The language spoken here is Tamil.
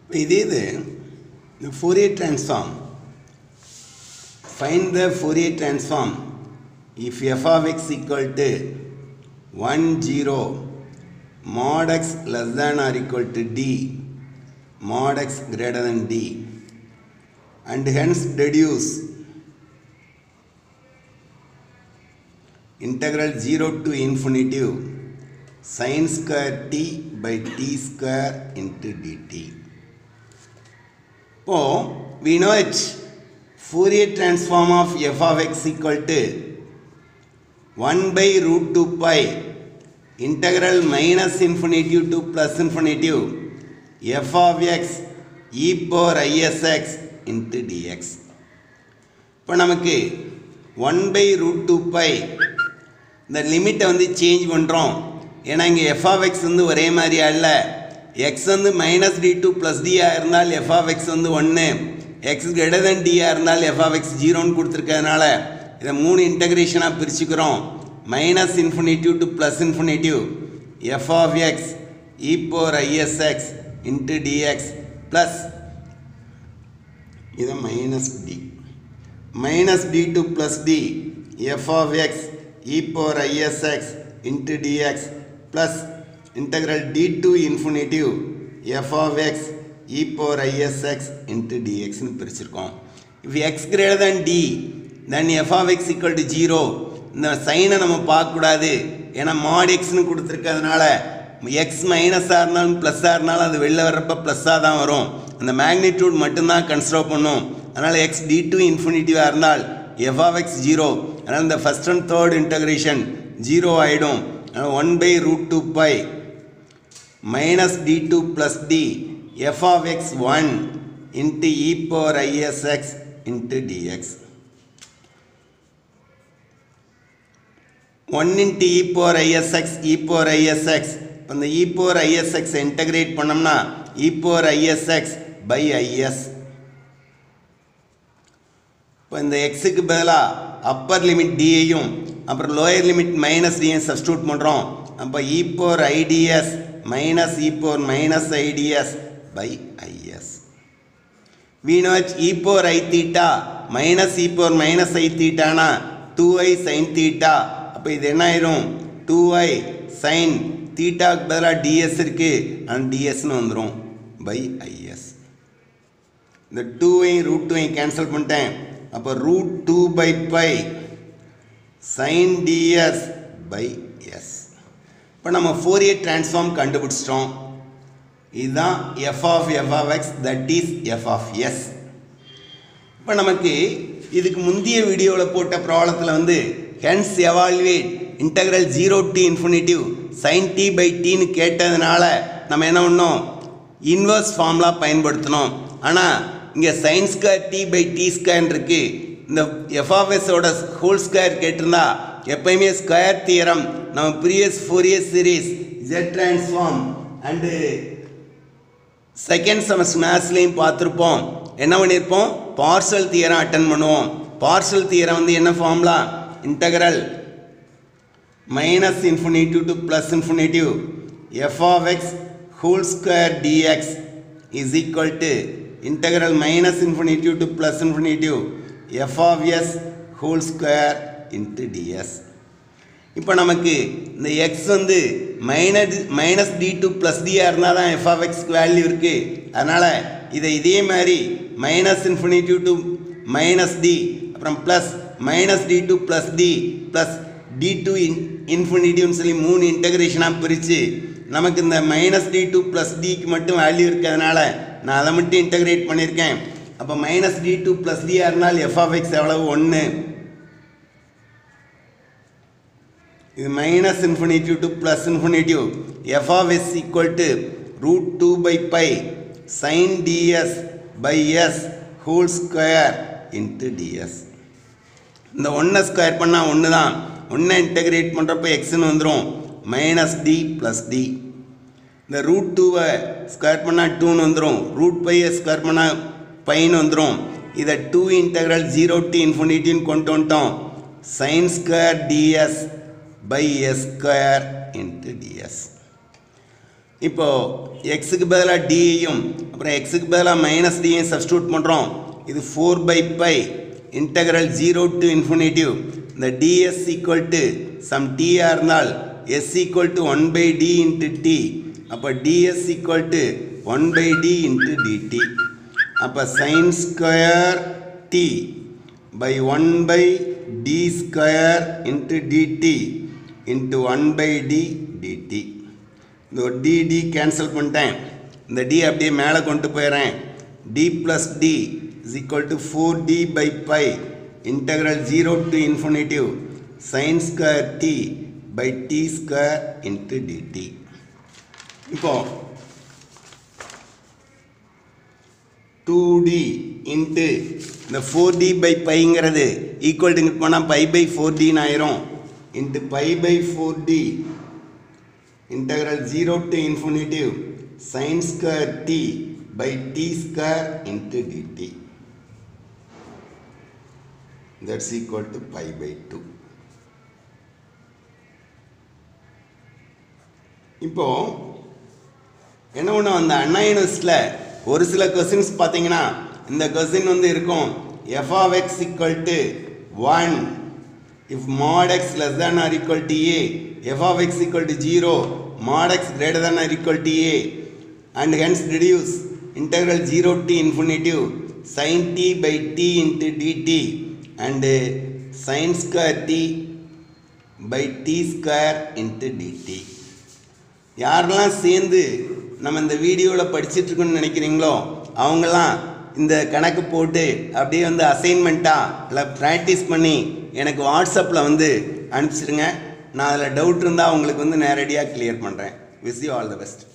இதே இது இந்த Fourier transform find the Fourier transform if f of x equal to one zero mod x less than or equal to d mod x greater than d and hence deduce integral 0 to infinity sin square t by t square into dt இப்போ we know it Fourier transform of f of x equal to 1 by root 2 pi integral minus infinity to plus infinity f of x e power isx into dx இப்போ நமக்கு one by root two pi இந்த லிமிட்டை வந்து சேஞ்ச் பண்ணுறோம் ஏன்னா இங்கே எஃப் ஆஃப் எக்ஸ் வந்து ஒரே மாதிரி அல்ல எக்ஸ் வந்து மைனஸ் டி டூ ப்ளஸ் டியாக இருந்தால் எஃப் ஆஃப் எக்ஸ் வந்து ஒன்று எக்ஸ் கிரேட்டர் தென் டியாக இருந்தால் எஃப் ஆஃப் எக்ஸ் ஜீரோன்னு கொடுத்துருக்கறதுனால இதை மூணு இன்டகிரேஷனாக பிரிச்சுக்கிறோம் minus infinity to plus infinity f of x e power i s x into d x plus இதை minus t minus t to plus t f of x e power i s x into d x plus integral t to infinity f of x e power i s x into டிஎக்ஸ்னு பிரிச்சிருக்கோம் if x greater than t then f of x equal to zero இந்த சைனை நம்ம பார்க்கக்கூடாது ஏன்னா மாட் எக்ஸ்னு கொடுத்துருக்கறதுனால எக்ஸ் மைனஸாக இருந்தாலும் ப்ளஸ்ஸாக இருந்தாலும் அது வெளில வர்றப்ப ப்ளஸ்ஸாக தான் வரும் அந்த மேக்னிடியூட் மட்டும்தான் கன்சிடர் பண்ணும் அதனால் எக்ஸ் டி டூ இன்ஃபினிட்டிவாக இருந்தால் எஃப் ஆஃப் எக்ஸ் ஜீரோ அதனால் இந்த first and third integration zero ஆகிடும் அதனால் one by root two pi minus t to plus t f of x one into e power i s x into d x one into e power i s x e power i s x இப்போ இந்த இ பவர் ஐஎஸ்எக்ஸ் இன்டகிரேட் பண்ணோம்னா e power i s x by i s இப்போ இந்த எக்ஸுக்கு பதிலாக அப்பர் லிமிட் டியையும் அப்புறம் லோயர் லிமிட் மைனஸ் டியும் சப்ஸ்டியூட் பண்ணுறோம் அப்போ e power i t s minus E power minus i t s by i s we know that e power i theta minus e power minus i theta னா 2i sin theta அப்போ இது என்ன ஆயிரும் 2i sin theta க்கு பதிலாக ds இருக்கு and dsனு வந்துடும் பை is இந்த 2ஐயும் ரூட் டூவையும் கேன்சல் பண்ணிட்டேன் அப்போ root two by pi sin ds by s இப்போ நம்ம ஃபோரியர் ட்ரான்ஸ்ஃபார்ம் கண்டுபிடிச்சிட்டோம் இதுதான் f of f of x that is f of s இப்போ நமக்கு இதுக்கு முந்தைய வீடியோவில் போட்ட ப்ராப்ளத்தில் வந்து hence evaluate integral zero to infinity sine t by டின்னு கேட்டதுனால நம்ம என்ன பண்ணோம் இன்வர்ஸ் ஃபார்முலா பயன்படுத்தினோம் ஆனால் இங்கே sine square t by t square இருக்கு இந்த எஃப்ஆஃப்எஸோட ஹோல் ஸ்கொயர் கேட்டிருந்தா எப்பயுமே ஸ்கொயர் தியரம் நம்ம previous four years series Z transform and second semester மேத்ஸ்லேயும் பார்த்துருப்போம் என்ன பண்ணியிருப்போம் பார்சல் தியரம் அட்டன் பண்ணுவோம் பார்சல் தியரம் வந்து என்ன formula integral minus infinity to plus infinity f of x whole square d x is equal to integral minus infinity to plus infinity f of s whole square into d s இப்போ நமக்கு இந்த எக்ஸ் வந்து minus minus t to plus டியாக இருந்தால் தான் எஃப் ஆஃப் எக்ஸ்க்கு வேல்யூ இருக்குது அதனால் இதை இதே மாதிரி minus infinity to minus t அப்புறம் plus minus t to plus t plus t to in இன்ஃபினிட்டிவ்னு சொல்லி மூணு இன்டகிரேஷனாக பிரித்து நமக்கு இந்த மைனஸ் டி டூ ப்ளஸ் டிக்கு மட்டும் வேல்யூ இருக்கிறதுனால நான் அதை மட்டும் இன்டகிரேட் பண்ணியிருக்கேன் அப்போ மைனஸ் டி டூ ப்ளஸ் டியாக இருந்தால் எஃப் ஆஃப் எக்ஸ் எவ்வளவு ஒன்று இது minus infinity to plus infinity f of s equal to root two by pi sine d s by s whole square into d s இந்த ஒன்றை ஸ்கொயர் பண்ணால் ஒன்று தான் ஒன்றை இன்டகிரேட் பண்ணுறப்ப எக்ஸ்னு வந்துடும் மைனஸ் டி ப்ளஸ் டி இந்த ரூட் டூவை ஸ்கொயர் பண்ணால் டூன்னு வந்துடும் ரூட் பையை ஸ்கொயர் பண்ணால் பைன்னு வந்துடும் இதை டூ இன்டகிரல் ஜீரோ டி இன்ஃபினிட்டின்னு கொண்டு வந்துட்டோம் sine square d s by s square into d s இப்போ எக்ஸுக்கு பதிலாக டியையும் அப்புறம் எக்ஸுக்கு பதிலாக மைனஸ் டியும் சப்ஸ்டியூட் பண்ணுறோம் இது four by pi integral zero to infinity இந்த d s equal to some d r இருந்தால் s equal to one by t into t அப்போ d s equal to one by t into d t அப்போ sine square t by one by t square into d t into one by t d t இந்த ஒரு டி டி கேன்சல் பண்ணிட்டேன் இந்த டி அப்படியே மேலே கொண்டு போயிடுறேன் t plus t is equal to four t by pi integral zero to infinity sine square t by t square into d t இப்போ டூ டி இன்ட்டு இந்த ஃபோர் டி பை பைங்கிறது ஈக்குவல் டு போனால் பை பை ஃபோர் டின்னு ஆயிரும் into pi pi four t integral 0 to infinitive sin square t by t square into dt that's equal to pi by 2 இப்போ என்ன ஒன்று அந்த அண்ணா யூனிவர்ஸில் ஒரு சில கொஸ்டின்ஸ் பார்த்தீங்கன்னா இந்த கொஸ்டின் வந்து இருக்கும் f of x equal to one if mod x less than or equal to a f of x equal to zero mod x greater than or equal to a and hence reduce integral 0 to infinitive sin t by t into dt and uh, sin square t by t square into dt யாரெல்லாம் சேர்ந்து நம்ம இந்த வீடியோவில் படிச்சுட்டு இருக்கோம்னு நினைக்கிறீங்களோ அவங்கெல்லாம் இந்த கணக்கு போட்டு அப்படியே வந்து அசைன்மெண்ட்டாக இல்லை ப்ராக்டிஸ் பண்ணி எனக்கு வாட்ஸ்அப்பில் வந்து அனுப்பிச்சிடுங்க நான் அதில் டவுட் இருந்தால் உங்களுக்கு வந்து நேரடியாக கிளியர் பண்ணுறேன் wish you all the best